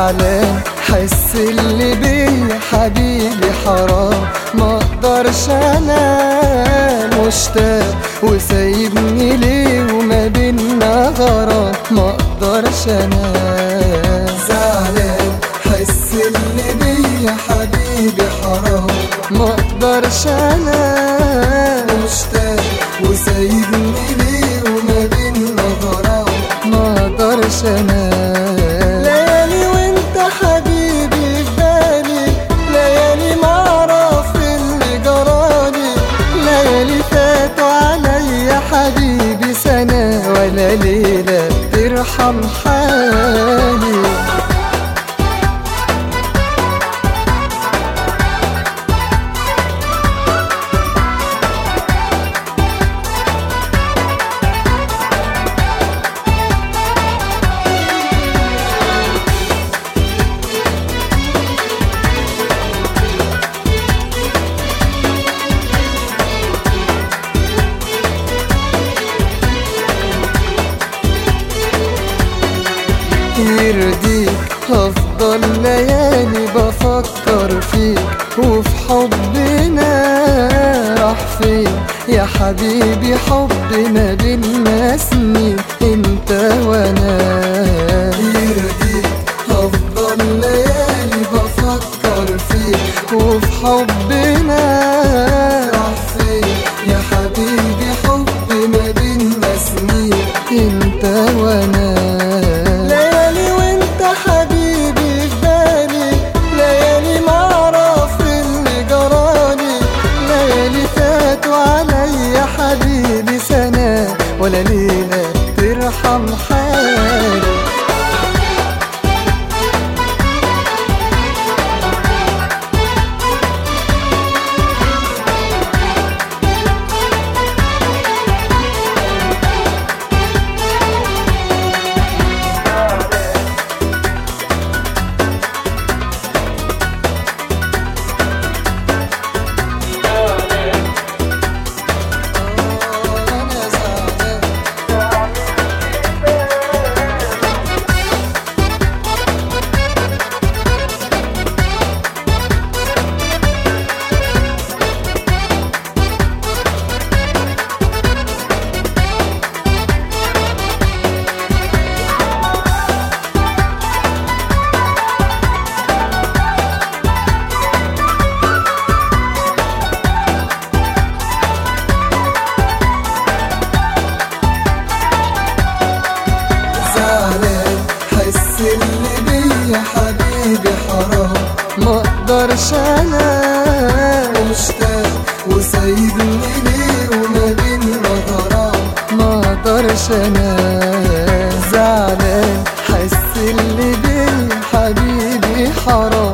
زعلان حس اللي بيا حبيبي حرام ما اقدرش انام مشتاق وسايبني ليه وما بينا غرام ما اقدرش انام زعلان حس اللي بيا حبيبي حرام ما اقدرش انام مشتاق وسايبني ليه وما بينا غرام ما اقدرش انام ليالي وانت حبيبي في بالي ليالي ما اعرف اللي جرالي ليالي فاتوا عليا حبيبي سنة ولا ليلة ترحم حالي يرضيك هفضل ليالي بفكر فيك وفي حبنا راح فين يا حبيبي حبنا بينا سنين انت وانا يرضيك هفضل ليالي بفكر فيك وفي حبنا راح فين يا حبيبي حبنا بينا سنين انت وانا ليالي وانت حبيبي في بالي ليالي ما اعرف اللي جرالي ليالي فاتوا عليا حبيبي سنة ولا ليلة ترحم حالي أنا زعلان زعلان حس اللي بيا حبيبي حرام ما اقدرش انا مشتاق وسايبني ليه وما بينا غرام ما اقدرش انا زعلان حس اللي بيا حبيبي حرام